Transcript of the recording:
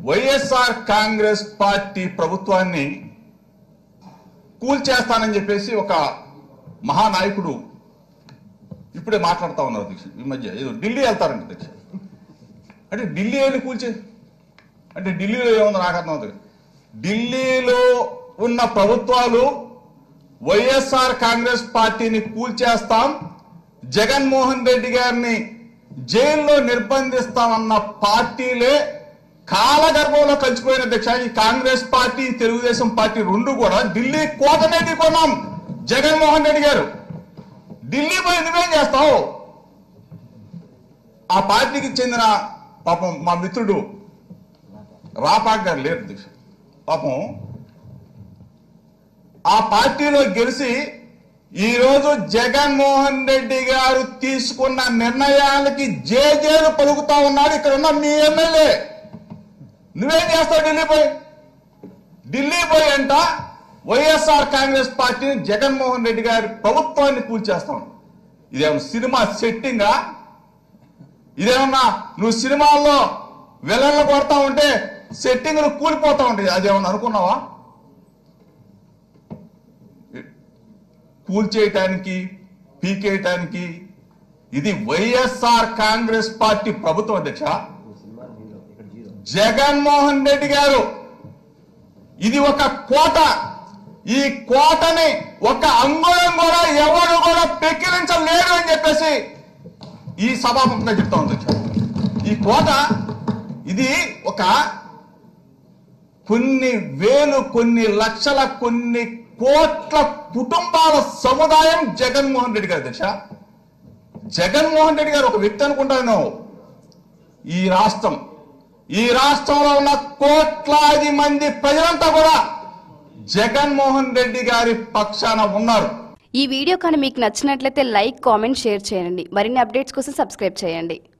YSR Congress party ప్రభుత్వాన్ని కూల్చేస్తానని చెప్పేసి ఒక మహానాయకుడు ఇప్పుడే మాట్లాడుతా ఉన్నారు అధ్యక్ష ఈ మధ్య ఏదో ఢిల్లీ వెళ్తారంట అధ్యక్ష అంటే ఢిల్లీ వెళ్ళి కూల్చే అంటే ఢిల్లీలో ఏముందో నాకు అర్థం అవుతుంది ఢిల్లీలో ఉన్న ప్రభుత్వాలు వైఎస్ఆర్ కాంగ్రెస్ పార్టీని కూల్చేస్తాం జగన్మోహన్ రెడ్డి గారిని జైల్లో నిర్బంధిస్తామన్న పార్టీలే కాలగర్భంలో కలిసిపోయిన అధ్యక్ష ఈ కాంగ్రెస్ పార్టీ తెలుగుదేశం పార్టీ రెండు కూడా ఢిల్లీ కోటనే కొన్నాం జగన్మోహన్ రెడ్డి గారు ఢిల్లీ పోయి నువ్వేం చేస్తావు ఆ పార్టీకి చెందిన పాపం మా మిత్రుడు రాపాక్ గారు లేరు అధ్యక్ష పాపం ఆ పార్టీలో గెలిచి ఈ రోజు జగన్మోహన్ రెడ్డి గారు తీసుకున్న నిర్ణయాలకి జేజేలు పలుకుతా ఉన్నాడు ఇక్కడ ఉన్న మీ ఎమ్మెల్యే నువ్వేం చేస్తావు ఢిల్లీ పోయి ఢిల్లీ పోయి అంట వైఎస్ఆర్ కాంగ్రెస్ పార్టీని జగన్మోహన్ రెడ్డి గారి ప్రభుత్వాన్ని కూల్చేస్తాం ఇదేమన్నా సినిమా సెట్టింగా ఇదేమన్నా నువ్వు సినిమాల్లో విలన్లు కొడతా ఉంటే సెట్టింగ్లు కూలిపోతా ఉంటాయి అదేమన్నా అనుకున్నావా కూల్చేయటానికి పీకేయటానికి ఇది వైఎస్ఆర్ కాంగ్రెస్ పార్టీ ప్రభుత్వం అధ్యక్ష జగన్మోహన్ రెడ్డి గారు ఇది ఒక కోట ఈ కోటని ఒక అంగుళం కూడా ఎవరు కూడా పెక్కిరించలేరు అని చెప్పేసి ఈ సభాముఖంగా చెప్తా ఉంది అధ్యక్ష. ఈ కోట ఇది ఒక కొన్ని వేలు కొన్ని లక్షల కొన్ని కోట్ల కుటుంబాల సముదాయం జగన్మోహన్ రెడ్డి గారు అధ్యక్ష జగన్మోహన్ రెడ్డి గారు ఒక వ్యక్తి అనుకుంటాను ఈ రాష్ట్రం ఈ రాష్ట్రంలో ఉన్న కోట్లాది మంది ప్రజలంతా కూడా జగన్మోహన్ రెడ్డి గారి పక్షాన ఉన్నారు ఈ వీడియో కానీ మీకు నచ్చినట్లయితే లైక్ కామెంట్ షేర్ చేయండి మరిన్ని అప్డేట్స్ కోసం సబ్స్క్రైబ్ చేయండి